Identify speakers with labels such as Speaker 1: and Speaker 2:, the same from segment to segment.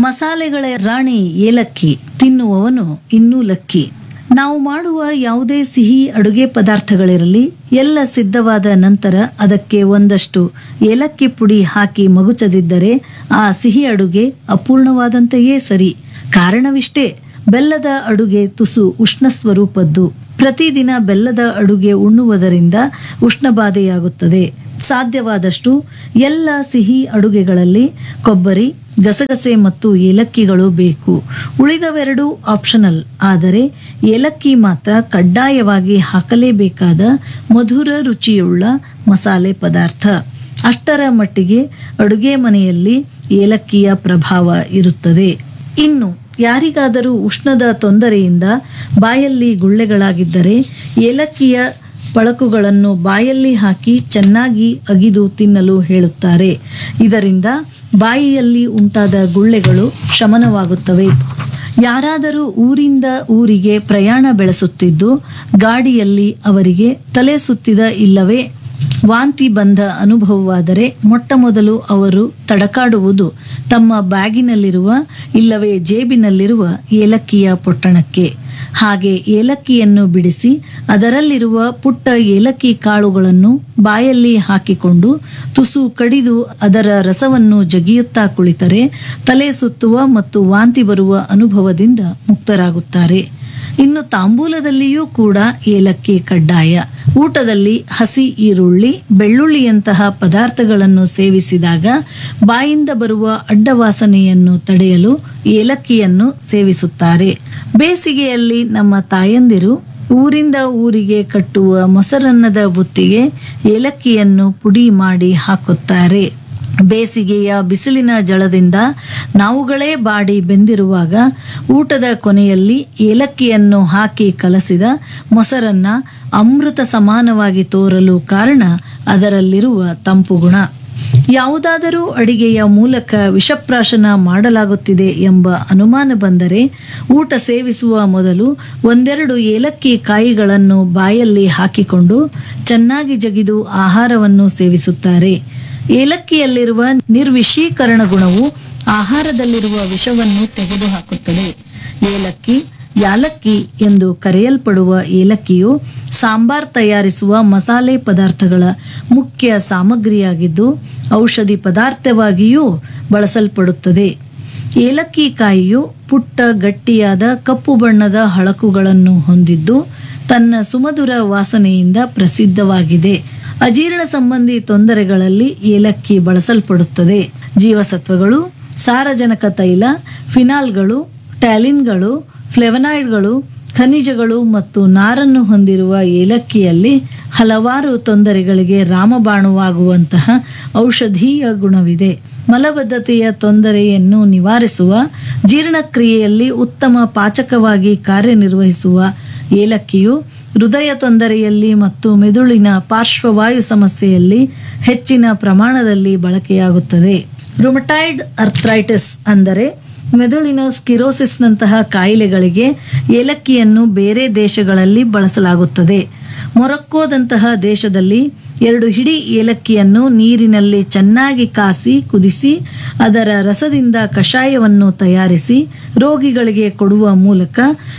Speaker 1: ಮಸಾಲೆಗಳ ರಾಣಿ ಏಲಕ್ಕಿ ತಿನ್ನುವವನು ಇನ್ನೂ ಲಕ್ಕಿ ನಾವು ಮಾಡುವ ಯಾವುದೇ ಸಿಹಿ ಅಡುಗೆ ಪದಾರ್ಥಗಳಿರಲಿ ಎಲ್ಲ ಸಿದ್ಧವಾದ ನಂತರ ಅದಕ್ಕೆ ಒಂದಷ್ಟು ಏಲಕ್ಕಿ ಪುಡಿ ಹಾಕಿ ಮಗುಚದಿದ್ದರೆ ಆ ಸಿಹಿ ಅಡುಗೆ ಅಪೂರ್ಣವಾದಂತೆಯೇ ಸರಿ ಕಾರಣವಿಷ್ಟೇ ಬೆಲ್ಲದ ಅಡುಗೆ ತುಸು ಉಷ್ಣ ಸ್ವರೂಪದ್ದು ಪ್ರತಿದಿನ ಬೆಲ್ಲದ ಅಡುಗೆ ಉಣ್ಣುವುದರಿಂದ ಉಷ್ಣಬಾಧೆಯಾಗುತ್ತದೆ ಸಾಧ್ಯವಾದಷ್ಟು ಎಲ್ಲ ಸಿಹಿ ಅಡುಗೆಗಳಲ್ಲಿ ಕೊಬ್ಬರಿ ಗಸಗಸೆ ಮತ್ತು ಏಲಕ್ಕಿಗಳು ಬೇಕು ಉಳಿದವೆರಡು ಆಪ್ಷನಲ್ ಆದರೆ ಏಲಕ್ಕಿ ಮಾತ್ರ ಕಡ್ಡಾಯವಾಗಿ ಹಾಕಲೇಬೇಕಾದ ಮಧುರ ರುಚಿಯುಳ್ಳ ಮಸಾಲೆ ಪದಾರ್ಥ ಅಷ್ಟರ ಮಟ್ಟಿಗೆ ಅಡುಗೆ ಮನೆಯಲ್ಲಿ ಏಲಕ್ಕಿಯ ಪ್ರಭಾವ ಇರುತ್ತದೆ ಇನ್ನು ಯಾರಿಗಾದರೂ ಉಷ್ಣದ ತೊಂದರೆಯಿಂದ ಬಾಯಲ್ಲಿ ಗುಳ್ಳೆಗಳಾಗಿದ್ದರೆ ಏಲಕ್ಕಿಯ ಪಳಕುಗಳನ್ನು ಬಾಯಲ್ಲಿ ಹಾಕಿ ಚೆನ್ನಾಗಿ ಅಗಿದು ತಿನ್ನಲು ಹೇಳುತ್ತಾರೆ ಇದರಿಂದ ಬಾಯಿಯಲ್ಲಿ ಉಂಟಾದ ಗುಳ್ಳೆಗಳು ಶಮನವಾಗುತ್ತವೆ ಯಾರಾದರೂ ಊರಿಂದ ಊರಿಗೆ ಪ್ರಯಾಣ ಬೆಳೆಸುತ್ತಿದ್ದು ಗಾಡಿಯಲ್ಲಿ ಅವರಿಗೆ ತಲೆ ಸುತ್ತಿದ ಇಲ್ಲವೇ ವಾಂತಿ ಬಂದ ಅನುಭವವಾದರೆ ಮೊಟ್ಟ ಮೊದಲು ಅವರು ತಡಕಾಡುವುದು ತಮ್ಮ ಬ್ಯಾಗಿನಲ್ಲಿರುವ ಇಲ್ಲವೇ ಜೇಬಿನಲ್ಲಿರುವ ಏಲಕ್ಕಿಯ ಪೊಟ್ಟಣಕ್ಕೆ ಹಾಗೆ ಏಲಕ್ಕಿಯನ್ನು ಬಿಡಿಸಿ ಅದರಲ್ಲಿರುವ ಪುಟ್ಟ ಏಲಕ್ಕಿ ಕಾಳುಗಳನ್ನು ಬಾಯಲ್ಲಿ ಹಾಕಿಕೊಂಡು ತುಸು ಕಡಿದು ಅದರ ರಸವನ್ನು ಜಗಿಯುತ್ತಾ ಕುಳಿತರೆ ತಲೆ ಸುತ್ತುವ ಮತ್ತು ವಾಂತಿ ಬರುವ ಅನುಭವದಿಂದ ಮುಕ್ತರಾಗುತ್ತಾರೆ ಇನ್ನು ತಾಂಬೂಲದಲ್ಲಿಯೂ ಕೂಡ ಏಲಕ್ಕಿ ಕಡ್ಡಾಯ ಊಟದಲ್ಲಿ ಹಸಿ ಈರುಳ್ಳಿ ಬೆಳ್ಳುಳ್ಳಿಯಂತಹ ಪದಾರ್ಥಗಳನ್ನು ಸೇವಿಸಿದಾಗ ಬಾಯಿಂದ ಬರುವ ಅಡ್ಡವಾಸನೆಯನ್ನು ತಡೆಯಲು ಏಲಕ್ಕಿಯನ್ನು ಸೇವಿಸುತ್ತಾರೆ ಬೇಸಿಗೆಯಲ್ಲಿ ನಮ್ಮ ತಾಯಂದಿರು ಊರಿಂದ ಊರಿಗೆ ಕಟ್ಟುವ ಮೊಸರನ್ನದ ಬುತ್ತಿಗೆ ಏಲಕ್ಕಿಯನ್ನು ಪುಡಿ ಮಾಡಿ ಹಾಕುತ್ತಾರೆ ಬೇಸಿಗೆಯ ಬಿಸಿಲಿನ ಜಳದಿಂದ ನಾವುಗಳೇ ಬಾಡಿ ಬೆಂದಿರುವಾಗ ಊಟದ ಕೊನೆಯಲ್ಲಿ ಏಲಕ್ಕಿಯನ್ನು ಹಾಕಿ ಕಲಸಿದ ಮೊಸರನ್ನ ಅಮೃತ ಸಮಾನವಾಗಿ ತೋರಲು ಕಾರಣ ಅದರಲ್ಲಿರುವ ತಂಪು ಗುಣ ಯಾವುದಾದರೂ ಅಡಿಗೆಯ ಮೂಲಕ ವಿಷಪ್ರಾಶನ ಮಾಡಲಾಗುತ್ತಿದೆ ಎಂಬ ಅನುಮಾನ ಬಂದರೆ ಊಟ ಸೇವಿಸುವ ಮೊದಲು ಒಂದೆರಡು ಏಲಕ್ಕಿ ಕಾಯಿಗಳನ್ನು ಬಾಯಲ್ಲಿ ಹಾಕಿಕೊಂಡು ಚೆನ್ನಾಗಿ ಜಗಿದು ಆಹಾರವನ್ನು ಸೇವಿಸುತ್ತಾರೆ ಏಲಕ್ಕಿಯಲ್ಲಿರುವ ನಿರ್ವಿಷೀಕರಣ ಗುಣವು ಆಹಾರದಲ್ಲಿರುವ ವಿಷವನ್ನು ತೆಗೆದುಹಾಕುತ್ತದೆ ಏಲಕ್ಕಿ ಯಾಲಕ್ಕಿ ಎಂದು ಕರೆಯಲ್ಪಡುವ ಏಲಕ್ಕಿಯು ಸಾಂಬಾರ್ ತಯಾರಿಸುವ ಮಸಾಲೆ ಪದಾರ್ಥಗಳ ಮುಖ್ಯ ಸಾಮಗ್ರಿಯಾಗಿದ್ದು ಔಷಧಿ ಪದಾರ್ಥವಾಗಿಯೂ ಬಳಸಲ್ಪಡುತ್ತದೆ ಏಲಕ್ಕಿ ಕಾಯಿಯು ಪುಟ್ಟ ಗಟ್ಟಿಯಾದ ಕಪ್ಪು ಬಣ್ಣದ ಹಳಕುಗಳನ್ನು ಹೊಂದಿದ್ದು ತನ್ನ ಸುಮಧುರ ವಾಸನೆಯಿಂದ ಪ್ರಸಿದ್ಧವಾಗಿದೆ ಅಜೀರ್ಣ ಸಂಬಂಧಿ ತೊಂದರೆಗಳಲ್ಲಿ ಏಲಕ್ಕಿ ಬಳಸಲ್ಪಡುತ್ತದೆ ಜೀವಸತ್ವಗಳು ಸಾರಜನಕ ತೈಲ ಫಿನಾಲ್ಗಳು ಟ್ಯಾಲಿನ್ಗಳು ಫ್ಲೆವನಾಯ್ಡ್ಗಳು ಖನಿಜಗಳು ಮತ್ತು ನಾರನ್ನು ಹೊಂದಿರುವ ಏಲಕ್ಕಿಯಲ್ಲಿ ಹಲವಾರು ತೊಂದರೆಗಳಿಗೆ ರಾಮಬಾಣವಾಗುವಂತಹ ಔಷಧೀಯ ಗುಣವಿದೆ ಮಲಬದ್ಧತೆಯ ತೊಂದರೆಯನ್ನು ನಿವಾರಿಸುವ ಜೀರ್ಣಕ್ರಿಯೆಯಲ್ಲಿ ಉತ್ತಮ ಪಾಚಕವಾಗಿ ಕಾರ್ಯನಿರ್ವಹಿಸುವ ಏಲಕ್ಕಿಯು ಹೃದಯ ತೊಂದರೆಯಲ್ಲಿ ಮತ್ತು ಮೆದುಳಿನ ಪಾರ್ಶ್ವವಾಯು ಸಮಸ್ಯೆಯಲ್ಲಿ ಹೆಚ್ಚಿನ ಪ್ರಮಾಣದಲ್ಲಿ ಬಳಕೆಯಾಗುತ್ತದೆ ರುಮಟಾಯ್ಡ್ ಅರ್ಥ್ರೈಟಿಸ್ ಅಂದರೆ ಮೆದುಳಿನ ಸ್ಕಿರೋಸಿಸ್ನಂತಹ ಕಾಯಿಲೆಗಳಿಗೆ ಏಲಕ್ಕಿಯನ್ನು ಬೇರೆ ದೇಶಗಳಲ್ಲಿ ಬಳಸಲಾಗುತ್ತದೆ ಮೊರಕ್ಕೋದಂತಹ ದೇಶದಲ್ಲಿ ಎರಡು ಹಿಡಿ ಏಲಕ್ಕಿಯನ್ನು ನೀರಿನಲ್ಲಿ ಚೆನ್ನಾಗಿ ಕಾಸಿ ಕುದಿಸಿ ಅದರ ರಸದಿಂದ ಕಷಾಯವನ್ನು ತಯಾರಿಸಿ ರೋಗಿಗಳಿಗೆ ಕೊಡುವ ಮೂಲಕ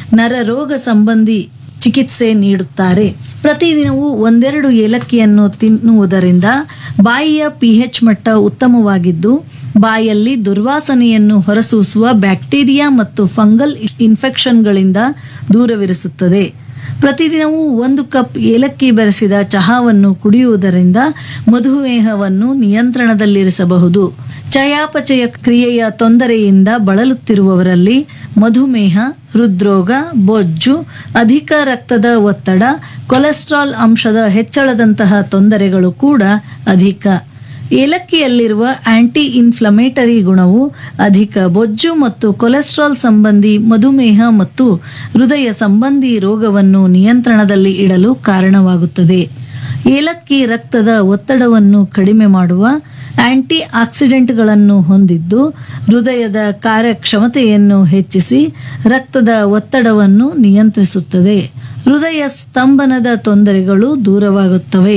Speaker 1: ನರರೋಗ ಸಂಬಂಧಿ ಚಿಕಿತ್ಸೆ ನೀಡುತ್ತಾರೆ ಪ್ರತಿದಿನವೂ ಒಂದೆರಡು ಏಲಕ್ಕಿಯನ್ನು ತಿನ್ನುವುದರಿಂದ ಬಾಯಿಯ ಪಿಹೆಚ್ ಮಟ್ಟ ಉತ್ತಮವಾಗಿದ್ದು ಬಾಯಲ್ಲಿ ದುರ್ವಾಸನೆಯನ್ನು ಹೊರಸೂಸುವ ಬ್ಯಾಕ್ಟೀರಿಯಾ ಮತ್ತು ಫಂಗಲ್ ಇನ್ಫೆಕ್ಷನ್ಗಳಿಂದ ದೂರವಿರಿಸುತ್ತದೆ ಪ್ರತಿದಿನವೂ ಒಂದು ಕಪ್ ಏಲಕ್ಕಿ ಬೆರೆಸಿದ ಚಹಾವನ್ನು ಕುಡಿಯುವುದರಿಂದ ಮಧುಮೇಹವನ್ನು ನಿಯಂತ್ರಣದಲ್ಲಿರಿಸಬಹುದು ಚಯಾಪಚಯ ಕ್ರಿಯೆಯ ತೊಂದರೆಯಿಂದ ಬಳಲುತ್ತಿರುವವರಲ್ಲಿ ಮಧುಮೇಹ ಹೃದ್ರೋಗ ಬೊಜ್ಜು ಅಧಿಕ ರಕ್ತದ ಒತ್ತಡ ಕೊಲೆಸ್ಟ್ರಾಲ್ ಅಂಶದ ಹೆಚ್ಚಳದಂತಹ ತೊಂದರೆಗಳು ಕೂಡ ಅಧಿಕ ಏಲಕ್ಕಿಯಲ್ಲಿರುವ ಆಂಟಿ ಇನ್ಫ್ಲಮೇಟರಿ ಗುಣವು ಅಧಿಕ ಬೊಜ್ಜು ಮತ್ತು ಕೊಲೆಸ್ಟ್ರಾಲ್ ಸಂಬಂಧಿ ಮಧುಮೇಹ ಮತ್ತು ಹೃದಯ ಸಂಬಂಧಿ ರೋಗವನ್ನು ನಿಯಂತ್ರಣದಲ್ಲಿ ಇಡಲು ಕಾರಣವಾಗುತ್ತದೆ ಏಲಕ್ಕಿ ರಕ್ತದ ಒತ್ತಡವನ್ನು ಕಡಿಮೆ ಮಾಡುವ ಆಂಟಿ ಆಕ್ಸಿಡೆಂಟ್ಗಳನ್ನು ಹೊಂದಿದ್ದು ಹೃದಯದ ಕಾರ್ಯಕ್ಷಮತೆಯನ್ನು ಹೆಚ್ಚಿಸಿ ರಕ್ತದ ಒತ್ತಡವನ್ನು ನಿಯಂತ್ರಿಸುತ್ತದೆ ಹೃದಯ ಸ್ತಂಭನದ ತೊಂದರೆಗಳು ದೂರವಾಗುತ್ತವೆ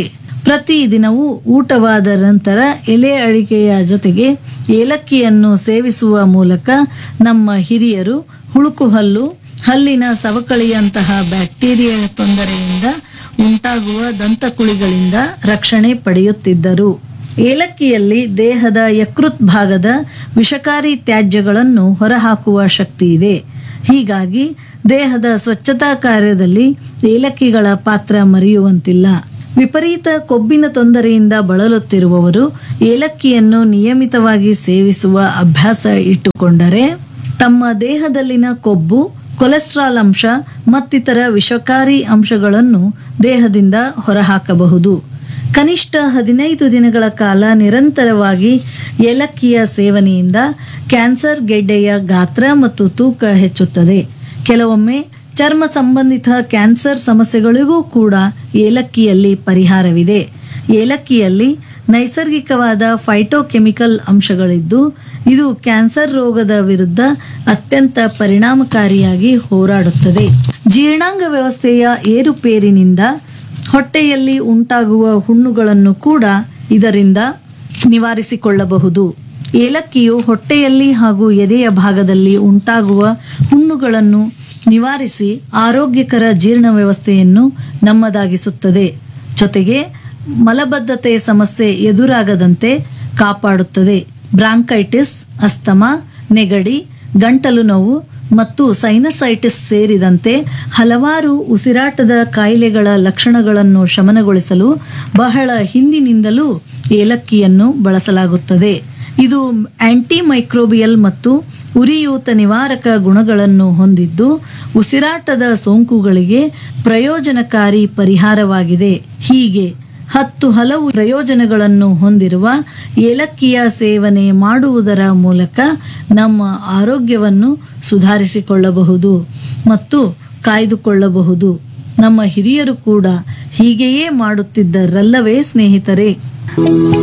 Speaker 1: ಪ್ರತಿ ದಿನವೂ ಊಟವಾದ ನಂತರ ಎಲೆ ಅಡಿಕೆಯ ಜೊತೆಗೆ ಏಲಕ್ಕಿಯನ್ನು ಸೇವಿಸುವ ಮೂಲಕ ನಮ್ಮ ಹಿರಿಯರು ಹುಳುಕು ಹಲ್ಲು ಹಲ್ಲಿನ ಸವಕಳಿಯಂತಹ ಬ್ಯಾಕ್ಟೀರಿಯಾ ತೊಂದರೆಯಿಂದ ಉಂಟಾಗುವ ದಂತಕುಳಿಗಳಿಂದ ರಕ್ಷಣೆ ಪಡೆಯುತ್ತಿದ್ದರು ಏಲಕ್ಕಿಯಲ್ಲಿ ದೇಹದ ಯಕೃತ್ ಭಾಗದ ವಿಷಕಾರಿ ತ್ಯಾಜ್ಯಗಳನ್ನು ಹೊರಹಾಕುವ ಶಕ್ತಿ ಇದೆ ಹೀಗಾಗಿ ದೇಹದ ಸ್ವಚ್ಛತಾ ಕಾರ್ಯದಲ್ಲಿ ಏಲಕ್ಕಿಗಳ ಪಾತ್ರ ಮರೆಯುವಂತಿಲ್ಲ ವಿಪರೀತ ಕೊಬ್ಬಿನ ತೊಂದರೆಯಿಂದ ಬಳಲುತ್ತಿರುವವರು ಏಲಕ್ಕಿಯನ್ನು ನಿಯಮಿತವಾಗಿ ಸೇವಿಸುವ ಅಭ್ಯಾಸ ಇಟ್ಟುಕೊಂಡರೆ ತಮ್ಮ ದೇಹದಲ್ಲಿನ ಕೊಬ್ಬು ಕೊಲೆಸ್ಟ್ರಾಲ್ ಅಂಶ ಮತ್ತಿತರ ವಿಷಕಾರಿ ಅಂಶಗಳನ್ನು ದೇಹದಿಂದ ಹೊರಹಾಕಬಹುದು ಕನಿಷ್ಠ ಹದಿನೈದು ದಿನಗಳ ಕಾಲ ನಿರಂತರವಾಗಿ ಏಲಕ್ಕಿಯ ಸೇವನೆಯಿಂದ ಕ್ಯಾನ್ಸರ್ ಗೆಡ್ಡೆಯ ಗಾತ್ರ ಮತ್ತು ತೂಕ ಹೆಚ್ಚುತ್ತದೆ ಕೆಲವೊಮ್ಮೆ ಚರ್ಮ ಸಂಬಂಧಿತ ಕ್ಯಾನ್ಸರ್ ಸಮಸ್ಯೆಗಳಿಗೂ ಕೂಡ ಏಲಕ್ಕಿಯಲ್ಲಿ ಪರಿಹಾರವಿದೆ ಏಲಕ್ಕಿಯಲ್ಲಿ ನೈಸರ್ಗಿಕವಾದ ಫೈಟೋಕೆಮಿಕಲ್ ಅಂಶಗಳಿದ್ದು ಇದು ಕ್ಯಾನ್ಸರ್ ರೋಗದ ವಿರುದ್ಧ ಅತ್ಯಂತ ಪರಿಣಾಮಕಾರಿಯಾಗಿ ಹೋರಾಡುತ್ತದೆ ಜೀರ್ಣಾಂಗ ವ್ಯವಸ್ಥೆಯ ಏರುಪೇರಿನಿಂದ ಹೊಟ್ಟೆಯಲ್ಲಿ ಉಂಟಾಗುವ ಹುಣ್ಣುಗಳನ್ನು ಕೂಡ ಇದರಿಂದ ನಿವಾರಿಸಿಕೊಳ್ಳಬಹುದು ಏಲಕ್ಕಿಯು ಹೊಟ್ಟೆಯಲ್ಲಿ ಹಾಗೂ ಎದೆಯ ಭಾಗದಲ್ಲಿ ಉಂಟಾಗುವ ಹುಣ್ಣುಗಳನ್ನು ನಿವಾರಿಸಿ ಆರೋಗ್ಯಕರ ಜೀರ್ಣ ವ್ಯವಸ್ಥೆಯನ್ನು ನಮ್ಮದಾಗಿಸುತ್ತದೆ ಜೊತೆಗೆ ಮಲಬದ್ಧತೆ ಸಮಸ್ಯೆ ಎದುರಾಗದಂತೆ ಕಾಪಾಡುತ್ತದೆ ಬ್ರಾಂಕೈಟಿಸ್ ಅಸ್ತಮಾ ನೆಗಡಿ ಗಂಟಲು ನೋವು ಮತ್ತು ಸೈನಸೈಟಿಸ್ ಸೇರಿದಂತೆ ಹಲವಾರು ಉಸಿರಾಟದ ಕಾಯಿಲೆಗಳ ಲಕ್ಷಣಗಳನ್ನು ಶಮನಗೊಳಿಸಲು ಬಹಳ ಹಿಂದಿನಿಂದಲೂ ಏಲಕ್ಕಿಯನ್ನು ಬಳಸಲಾಗುತ್ತದೆ ಇದು ಆಂಟಿಮೈಕ್ರೋಬಿಯಲ್ ಮತ್ತು ಉರಿಯೂತ ನಿವಾರಕ ಗುಣಗಳನ್ನು ಹೊಂದಿದ್ದು ಉಸಿರಾಟದ ಸೋಂಕುಗಳಿಗೆ ಪ್ರಯೋಜನಕಾರಿ ಪರಿಹಾರವಾಗಿದೆ ಹೀಗೆ ಹತ್ತು ಹಲವು ಪ್ರಯೋಜನಗಳನ್ನು ಹೊಂದಿರುವ ಏಲಕ್ಕಿಯ ಸೇವನೆ ಮಾಡುವುದರ ಮೂಲಕ ನಮ್ಮ ಆರೋಗ್ಯವನ್ನು ಸುಧಾರಿಸಿಕೊಳ್ಳಬಹುದು ಮತ್ತು ಕಾಯ್ದುಕೊಳ್ಳಬಹುದು ನಮ್ಮ ಹಿರಿಯರು ಕೂಡ ಹೀಗೆಯೇ ಮಾಡುತ್ತಿದ್ದರಲ್ಲವೇ ಸ್ನೇಹಿತರೆ